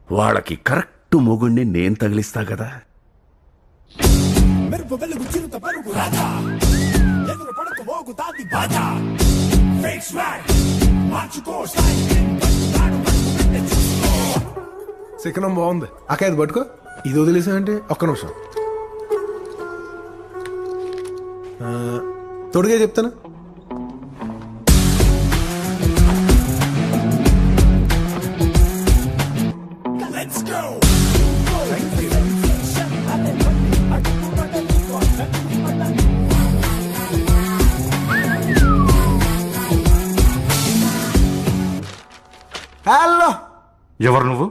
వాళ్ళకి కరెక్ట్ మొగుణ్ణి నేను తగిలిస్తా కదా మెరుపు వెలుగు చిరుత పరుగు రాజా ఎదురు పడక మోగుతాది బాజా ఫేక్ స్వాగ్ మార్చుకో స్టైల్ పట్టుతాడు పట్టు పెట్టే చూసుకో శిఖరం బాగుంది అక్క ఇది పట్టుకో ఇది వదిలేసామంటే ఒక్క నిమిషం ఆ, తొడిగే చెప్తాను లెట్స్ గో హలో ఎవరు నువ్వు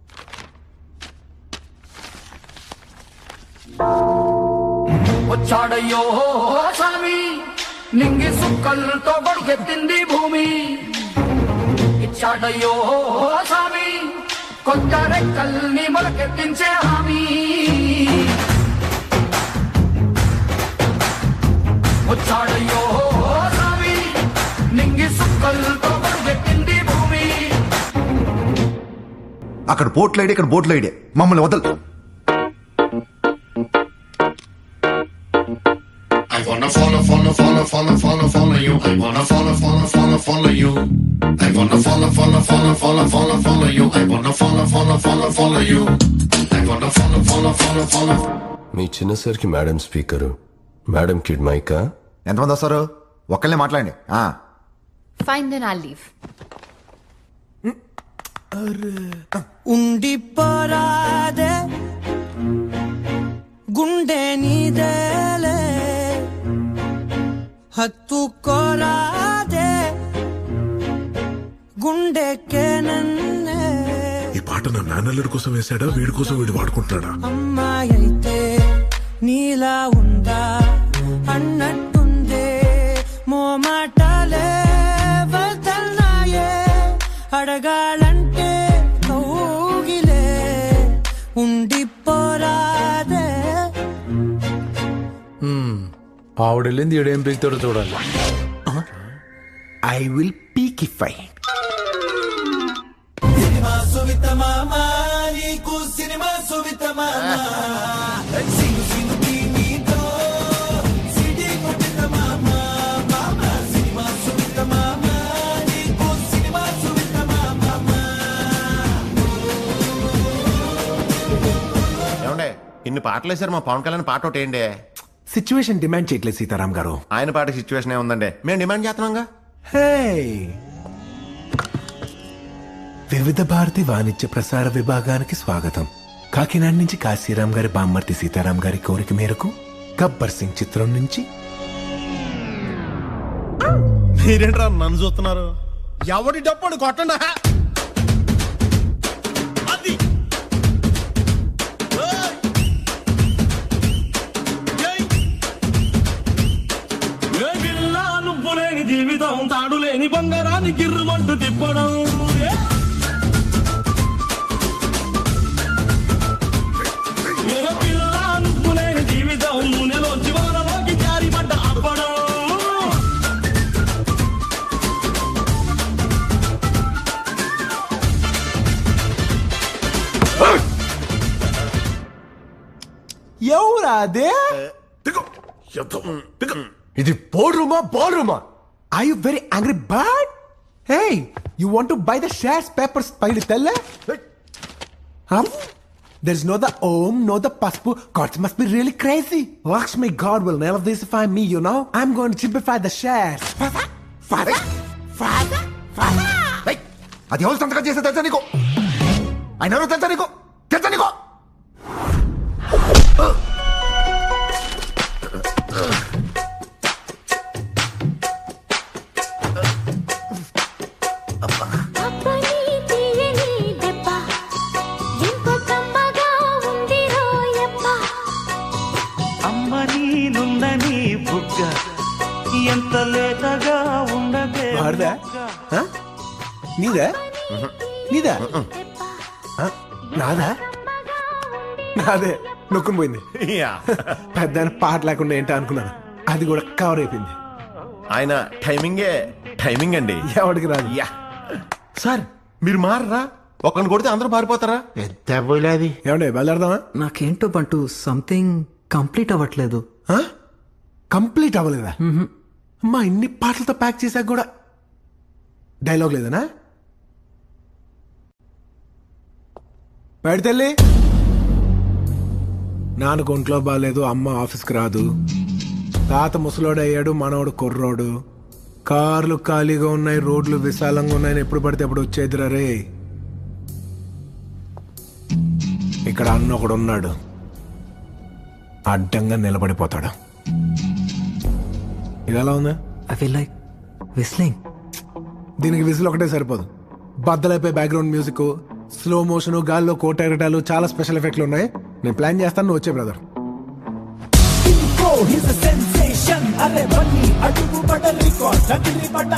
వచ్చాడయ్యో స్వామి నింగి సుక్కలతో బడికెత్తింది భూమి ఇచ్చాడయ్యో స్వామి కొత్త రెక్కల్ని మొలకెత్తించే హామీ వచ్చాడయ్యో స్వామి నింగి సుక్కలతో బడికెత్తింది భూమి అక్కడ బోట్లు ఐడి ఇక్కడ బోట్లు ఐడి మమ్మల్ని వదలు I wanna follow, follow, follow, follow, follow, follow you. I wanna follow, follow, follow, follow you. I wanna follow, follow, follow, follow, follow, follow you. I wanna follow, follow, follow, follow you. I wanna follow, follow, follow, follow. మీ చిన్న సార్కి madam speaker madam kid మైకా ఎంతమంది వస్తారు ఒక్కళ్ళే మాట్లాడండి ఆ, Fine, then I'll leave. ఉండిపోరాదే గుండె నీదేలే హత్తుకోరాదే గుండెకే నన్నే ఈ పాట నా మేనల్లుడి కోసం వేసాడా వీడి కోసం వీడు వాడుకుంటున్నాడా అమ్మాయి అయితే నీలా ఉందా అన్నట్టుందే మోమాటాలే వదల్నాయే అడగాలంటే కౌగిలే ఉండిపోరాదే ఆవిడ వెళ్ళింది ఈడేం పీకుతాడో చూడాలి ఐ విల్ పీకిఫై సినిమా సువిత మామ నీకు సినిమా సువిత మామ సింగు సింగుకి నీతో సిటీ కొట్టిన మామ మామ సినిమా సువిత మామ నీకు సినిమా సువిత మామ ఏమండే ఇన్ని పాటలు వేశారు మా పవన్ కళ్యాణ్ పాట ఒకటి ఏంటి సిచ్యువేషన్ డిమాండ్ చేయట్లేదు సీతారాం గారు ఆయన పాట సిచ్యువేషన్ ఏముందండి మేము డిమాండ్ చేస్తున్నాంగా హే వివిధ భారతి వాణిజ్య ప్రసార విభాగానికి స్వాగతం కాకినాడ నుంచి కాశీరాం గారి బామ్మర్తి సీతారాం గారి కోరిక మేరకు గబ్బర్ సింగ్ చిత్రం నుంచి మీరేంట్రా నన్ను చూస్తున్నారు ఎవడి డప్పుడు కొట్టండా అది ఏయ్! ఏయ్! ఏ పిల్ల నువ్వు లేని జీవితం తాడు లేని బంగారాన్ని గిర్రుమంటూ తిప్పడం ఏ! ఏ పిల్ల నువ్వు లేని జీవితం నూనెలోంచి వానలోకి జారిపడ్డ అప్పడం ఎవరా అదే ఇది బోర్డ్ రూమా బాల్ రూమా I you very angry bird hey you want to buy the shares papers పైన తెల్ల There's no the om, no the paspu. God must be really crazy. Lakshmi God will never disify me, you know. I'm going to simplify the shares. Father, father, father, father. ఏయ్, అది ఎవరు సంతకం చేస్తే తెలుసా నీకు ఆయన ఎవరో తెలుసా నీకు తెలుసా నీకు అప్పని తీయని దెబ్బ ఎంత కమ్మగా ఉంది రోయప్ప అమ్మ నీనుందని బుగ్గ ఎంత లేతగా ఉండదే వాడిదా ఆ? నీదా నీదా ఆ? నాదా నాదే నొక్కుని పోయింది పెద్ద ఆయన పాట లేకుండా ఏంటో అనుకున్నాను అది కూడా కవర్ అయిపోయింది ఆయన టైమింగే టైమింగ్ అండి ఎవడికి రాదు యా సార్ మీరు మారరా ఒకరిని కొడితే అందరూ పారిపోతారా ఎంత పోయిలేదు ఏమండి బయలుదేరదామా నాకేంటో బంటూ సంథింగ్ కంప్లీట్ అవ్వట్లేదు కంప్లీట్ అవ్వలేదా అమ్మా ఇన్ని పాటలతో ప్యాక్ చేశాక కూడా డైలాగ్ లేదనా బయట తల్లి నాన్నకు ఒంట్లో బాగాలేదు అమ్మ ఆఫీస్కి రాదు తాత ముసలోడు అయ్యాడు మనవడు కుర్రోడు కార్లు ఖాళీగా ఉన్నాయి రోడ్లు విశాలంగా ఉన్నాయని ఎప్పుడు పడితే అప్పుడు వచ్చేదిరా రే ఇక్కడ అన్న ఒకడు ఉన్నాడు అడ్డంగా నిలబడిపోతాడు ఇది ఎలా ఉందా ఐ ఫీల్ లైక్ విస్లింగ్ దీనికి విజిల్ ఒకటే సరిపోదు బద్దలైపోయి బ్యాక్గ్రౌండ్ మ్యూజిక్ స్లో మోషన్ గాల్లో కోటెరటాలు చాలా స్పెషల్ ఎఫెక్ట్లు ఉన్నాయి నేను ప్లాన్ చేస్తాను నువ్వు వచ్చే brother Info, he's a sensation. అరే బన్నీ అడుగు పడ రికార్డ్ చదివి పడ్డ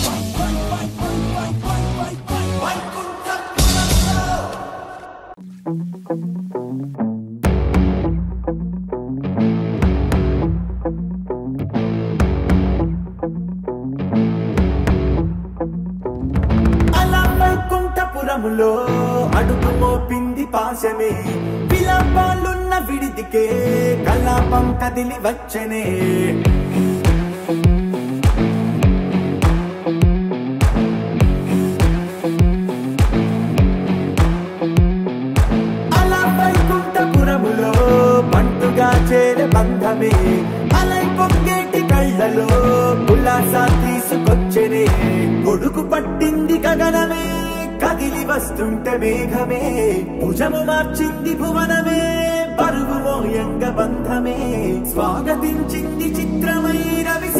అలా వైకుంఠపురములో అడుగు మోపింది పాశమే విలాపాలున్న విడిదికే కలాపం కదిలి వచ్చనే అలా వైకుంఠపురములో పంటుగా చేరే బంధమే అలై పొంగేటి కళ్ళలో కులాసా తీసుకొచ్చనే కొడుకు పట్టింది గగనమే కదిలి వస్తుంటే మేఘమే భుజము మార్చింది భువనమే బరువు మోయంగ బంధమే స్వాగతించింది చిత్రమైన విశ